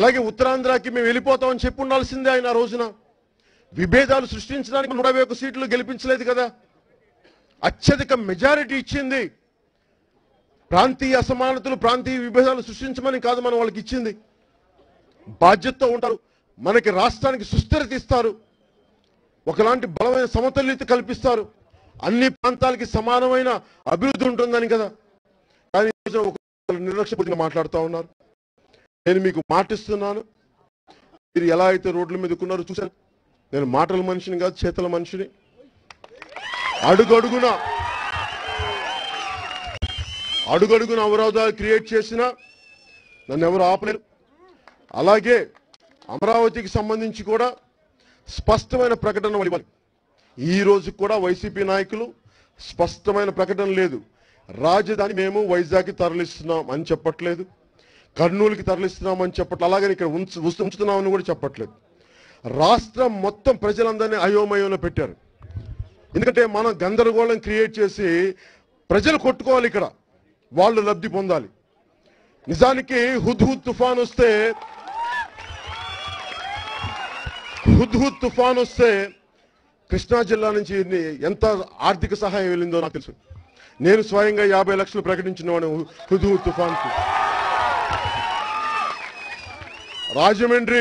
అలాగే ఉత్తరాంధ్రకి మేము వెళ్ళిపోతామని చెప్పి ఉండాల్సిందే ఆయన ఆ రోజున విభేదాలు సృష్టించడానికి నూట యాభై ఒక్క సీట్లు గెలిపించలేదు కదా అత్యధిక మెజారిటీ ఇచ్చింది ప్రాంతీయ అసమానతలు ప్రాంతీయ విభేదాలు సృష్టించమని కాదు మనం వాళ్ళకి ఇచ్చింది బాధ్యతతో ఉంటారు మనకి రాష్ట్రానికి సుస్థిరత ఇస్తారు ఒకలాంటి బలమైన సమతుల్యత కల్పిస్తారు అన్ని ప్రాంతాలకి సమానమైన అభివృద్ధి ఉంటుందని కదా కానీ ఈ రోజున ఒక నిర్లక్ష్యపూర్తిగా మాట్లాడుతూ ఉన్నారు నేను మీకు మాటిస్తున్నాను మీరు ఎలా అయితే రోడ్ల మీద ఉన్నారో చూశాను నేను మాటల మనిషిని కాదు చేతల మనిషిని అడుగడుగున అడుగడుగున అవరోధాలు క్రియేట్ చేసినా నన్ను ఎవరు ఆపలేరు అలాగే అమరావతికి సంబంధించి కూడా స్పష్టమైన ప్రకటన ఇవ్వాలి ఈ రోజు కూడా వైసీపీ నాయకులు స్పష్టమైన ప్రకటన లేదు రాజధాని మేము వైజాగ్కి తరలిస్తున్నాం అని చెప్పట్లేదు కర్నూలుకి తరలిస్తున్నాం అని చెప్పట్లేదు అలాగని ఇక్కడ ఉంచు ఉంచు- ఉంచుతున్నామని కూడా చెప్పట్లేదు రాష్ట్రం మొత్తం ప్రజలందరినీ అయోమయంలో పెట్టారు ఎందుకంటే మనం గందరగోళం క్రియేట్ చేసి ప్రజలు కొట్టుకోవాలి ఇక్కడ వాళ్ళు లబ్ధి పొందాలి నిజానికి హుద్హుద్ తుఫాన్ వస్తే హుద్హుద్ తుఫాన్ వస్తే కృష్ణా జిల్లా నుంచి ఎన్ని- ఎంత ఆర్థిక సహాయం వెళ్ళిందో నాకు తెలుసు నేను స్వయంగా యాభై లక్షలు ప్రకటించిన వాడు హుద్హుద్ తుఫాన్కి రాజమండ్రి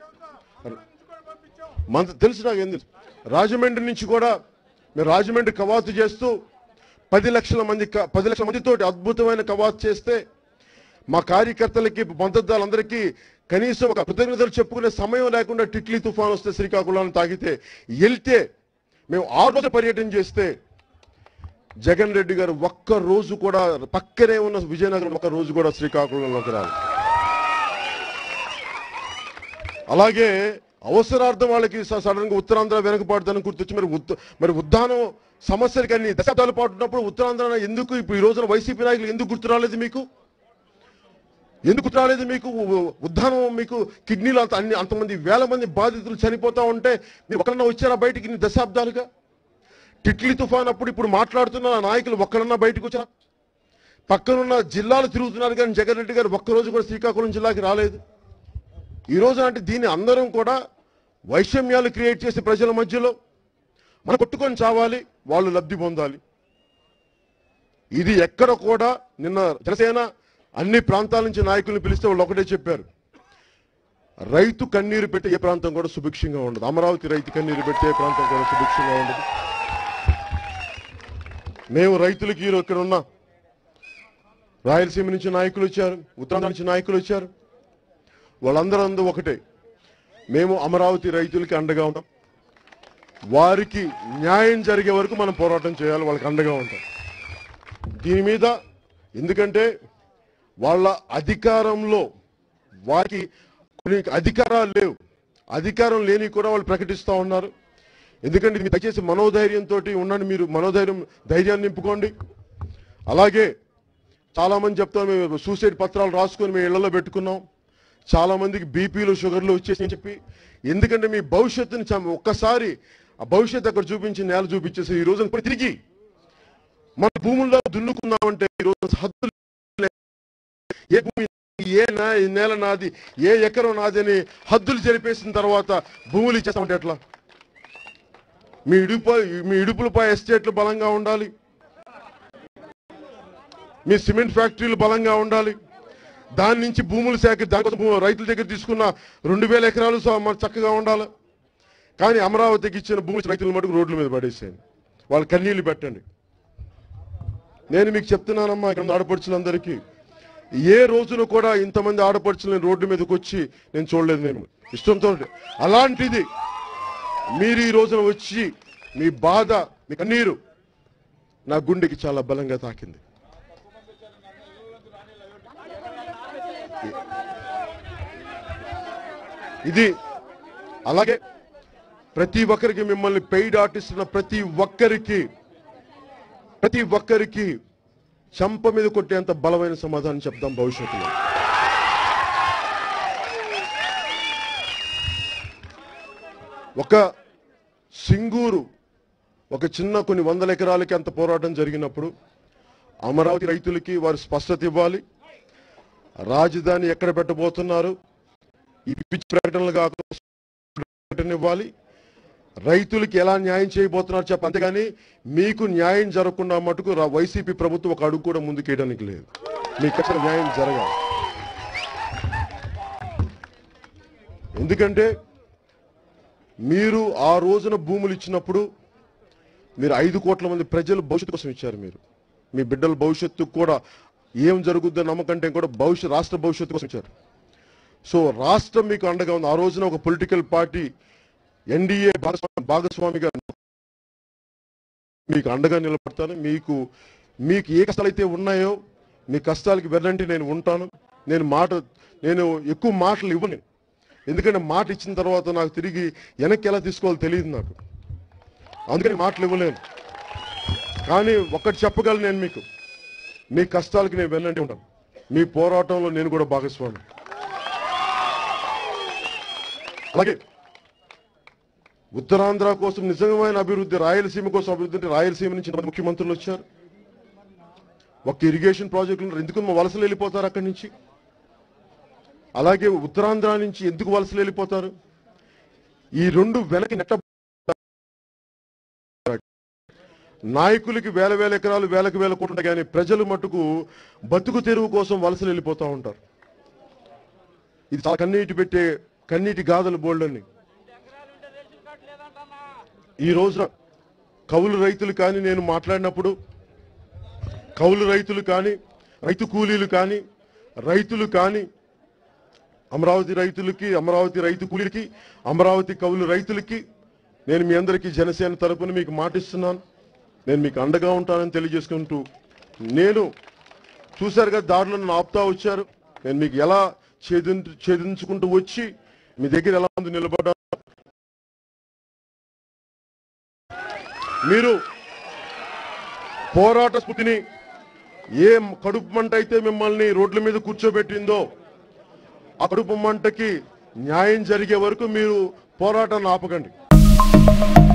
మన తెలుసు నాకు ఏం తెలుసు రాజమండ్రి నుంచి కూడా మేము రాజమండ్రి కవాతు చేస్తూ పది లక్షల మంది క- పది లక్షల మందితోటి అద్భుతమైన కవాతు చేస్తే మా కార్యకర్తలకి మద్దతుదారులందరికీ కనీసం ఒక కృతజ్ఞతలు చెప్పుకునే సమయం లేకుండా టిట్లీ తుఫాన్ వస్తే శ్రీకాకుళాన్ని తాగితే వెళ్తే మేము ఆరు రోజులు పర్యటన చేస్తే జగన్ రెడ్డి గారు ఒక్క రోజు కూడా పక్కనే ఉన్న విజయనగరం ఒక్క రోజు కూడా శ్రీకాకుళంలోకి రాదు అలాగే అవసరార్థం వాళ్ళకి సడన్ గా ఉత్తరాంధ్ర వెనకబాటుదని గుర్తొచ్చి మరి ఉత్త మరి ఉద్దానం సమస్యలకి అన్ని దశాబ్దాల పాటు ఉన్నప్పుడు ఉత్తరాంధ్ర ఎందుకు ఇప్పుడు ఈ రోజున వైసీపీ నాయకులు ఎందుకు గుర్తు రాలేదు మీకు ఎందుకు గుర్తు రాలేదు మీకు ఉ- ఉద్దానం మీకు కిడ్నీలు అంత అన్ని అంతమంది వేల మంది బాధితులు చనిపోతా ఉంటే మీరు ఒకరన్నా వచ్చారా బయటికి ఇన్ని దశాబ్దాలుగా టిట్లీ తుఫాన్ అప్పుడు ఇప్పుడు మాట్లాడుతున్న నాయకులు ఒక్కరన్నా బయటకు వచ్చారా పక్కనున్న జిల్లాలు తిరుగుతున్నారు కానీ జగన్ రెడ్డి గారు ఒక్కరోజు కూడా శ్రీకాకుళం జిల్లాకి రాలేదు ఈ రోజు అంటే దీన్ని అందరం కూడా వైషమ్యాలు క్రియేట్ చేసి ప్రజల మధ్యలో మనం కొట్టుకొని చావాలి వాళ్ళు లబ్ధి పొందాలి ఇది ఎక్కడ కూడా నిన్న జనసేన అన్ని ప్రాంతాల నుంచి నాయకుల్ని పిలిస్తే వాళ్ళు ఒకటే చెప్పారు రైతు కన్నీరు పెట్టి ఏ ప్రాంతం కూడా సుభిక్షంగా ఉండదు అమరావతి రైతు కన్నీరు పెట్టి ఏ ప్రాంతం కూడా సుభిక్షంగా ఉండదు మేము రైతులకి ఈరోజు ఇక్కడ ఉన్న రాయలసీమ నుంచి నాయకులు వచ్చారు ఉత్తరాంధ్ర నుంచి నాయకులు వచ్చారు వాళ్ళందరూ అందరూ ఒకటే మేము అమరావతి రైతులకి అండగా ఉంటాం వారికి న్యాయం జరిగే వరకు మనం పోరాటం చేయాలి వాళ్ళకి అండగా ఉంటాం దీని మీద ఎందుకంటే వాళ్ళ అధికారంలో వారికి కొన్ని అధికారాలు లేవు అధికారం లేని కూడా వాళ్ళు ప్రకటిస్తూ ఉన్నారు ఎందుకంటే మీరు దయచేసి మనోధైర్యంతో ఉండండి మీరు మనోధైర్యం ధైర్యాన్ని నింపుకోండి అలాగే చాలా మంది చెప్తారు మేము సూసైడ్ పత్రాలు రాసుకొని మేము ఇళ్లలో పెట్టుకున్నాం చాలా మందికి బీపీలు షుగర్లు వచ్చేసి అని చెప్పి ఎందుకంటే మీ భవిష్యత్తుని చం- ఒక్కసారి ఆ భవిష్యత్తు అక్కడ చూపించి నేల చూపించేసి ఈ రోజున ఇప్పుడు తిరిగి మన భూముల్లో దున్నుకున్నామంటే ఈ రోజు హద్దులు లే- ఏ భూమి ఏ నా ఈ నేల నాది ఏ ఎకరం నాది అని హద్దులు జరిపేసిన తర్వాత భూములు ఇచ్చేస్తామంటే ఎట్లా మీ ఇడుపు మీ ఇడుపులపై ఎస్టేట్లు బలంగా ఉండాలి మీ సిమెంట్ ఫ్యాక్టరీలు బలంగా ఉండాలి దాని నుంచి భూములు సేకరి దానికోసం భూ- రైతుల దగ్గర తీసుకున్న రెండు వేల ఎకరాలు స- మరి చక్కగా ఉండాలి కానీ అమరావతికి ఇచ్చిన భూములు రైతుల మటుకు రోడ్ల మీద పడేసేయండి వాళ్ళు కన్నీళ్లు పెట్టండి నేను మీకు చెప్తున్నానమ్మా ఇక్కడ ఉన్న ఆడపడుచులందరికీ ఏ రోజున కూడా ఇంతమంది ఆడపడుచులని రోడ్డు మీదకి వచ్చి నేను చూడలేదు నేను ఇష్టంతో అలాంటిది మీరు ఈ రోజున వచ్చి మీ బాధ మీ కన్నీరు నా గుండెకి చాలా బలంగా తాకింది ఇది అలాగే ప్రతి ఒక్కరికి మిమ్మల్ని పెయిడ్ ఆర్టిస్ట్ ఉన్న ప్రతి ఒక్కరికి ప్రతి ఒక్కరికి చంప మీద కొట్టేంత బలమైన సమాధానం చెప్దాం భవిష్యత్తులో ఒక సింగూరు ఒక చిన్న కొన్ని వందల ఎకరాలకి అంత పోరాటం జరిగినప్పుడు అమరావతి రైతులకి వారు స్పష్టత ఇవ్వాలి రాజధాని ఎక్కడ పెట్టబోతున్నారు ఈ పిచ్చి ప్రకటనలు కాకుండా ప్రకటన ఇవ్వాలి రైతులకి ఎలా న్యాయం చేయబోతున్నారు చెప్ప అంతేగాని మీకు న్యాయం జరగకుండా మటుకు రా- వైసీపీ ప్రభుత్వం ఒక అడుగు కూడా ముందుకేయడానికి లేదు మీకు అసలు న్యాయం జరగాలి ఎందుకంటే మీరు ఆ రోజున భూములు ఇచ్చినప్పుడు మీరు ఐదు కోట్ల మంది ప్రజలు భవిష్యత్తు కోసం ఇచ్చారు మీరు మీ బిడ్డల భవిష్యత్తు కూడా ఏం జరుగుద్దో నమ్మకంటే కూడా భవిష్యత్ రాష్ట్ర భవిష్యత్తు కోసం ఇచ్చారు సో రాష్ట్రం మీకు అండగా ఉంది ఆ రోజున ఒక పొలిటికల్ పార్టీ ఎన్డీఏ భాగస్వామి భాగస్వామిగా మీకు అండగా నిలబడతాను మీకు మీకు ఏ కష్టాలు అయితే ఉన్నాయో మీ కష్టాలకి వెళ్ళంటే నేను ఉంటాను నేను మాట నేను ఎక్కువ మాటలు ఇవ్వను ఎందుకంటే మాట ఇచ్చిన తర్వాత నాకు తిరిగి వెనక్కి ఎలా తీసుకోవాలో తెలియదు నాకు అందుకని మాటలు ఇవ్వలేను కానీ ఒక్కటి చెప్పగలను నేను మీకు మీ కష్టాలకి నేను వెన్నంటి ఉంటాను మీ పోరాటంలో నేను కూడా భాగస్వామి అలాగే ఉత్తరాంధ్ర కోసం నిజమైన అభివృద్ధి రాయలసీమ కోసం అభివృద్ధి అంటే రాయలసీమ నుంచి ఇంతమంది ముఖ్యమంత్రులు వచ్చారు ఒక్క ఇరిగేషన్ ప్రాజెక్టులు ఎందుకు మా వలసలు వెళ్ళిపోతారు అక్కడి నుంచి అలాగే ఉత్తరాంధ్ర నుంచి ఎందుకు వలసలు వెళ్ళిపోతారు ఈ రెండు వెనక్కి నెట్ట నాయకులకి వేల వేల ఎకరాలు వేలకు వేల కోట్లు ఉంటాయి కానీ ప్రజలు మట్టుకు బతుకు తెరువు కోసం వలసలు వెళ్ళిపోతూ ఉంటారు ఇది చాలా కన్నీటి పెట్టే కన్నీటి గాథలు బోల్డన్ని ఈ రోజున కౌలు రైతులు కానీ నేను మాట్లాడినప్పుడు కౌలు రైతులు కానీ రైతు కూలీలు కానీ రైతులు కానీ అమరావతి రైతులకి అమరావతి రైతు కూలీలకి అమరావతి కౌలు రైతులకి నేను మీ అందరికీ జనసేన తరపున మీకు మాటిస్తున్నాను నేను మీకు అండగా ఉంటానని తెలియజేసుకుంటూ నేను చూశారు కదా దారిలో నన్ను ఆపుతా వచ్చారు నేను మీకు ఎలా ఛేదించు ఛేదించుకుంటూ వచ్చి మీ దగ్గర ఎలా ఉంది నిలబడ్డా మీరు పోరాట స్ఫూర్తిని ఏ కడుపు మంట అయితే మిమ్మల్ని రోడ్ల మీద కూర్చోబెట్టిందో ఆ కడుపు మంటకి న్యాయం జరిగే వరకు మీరు పోరాటాన్ని ఆపకండి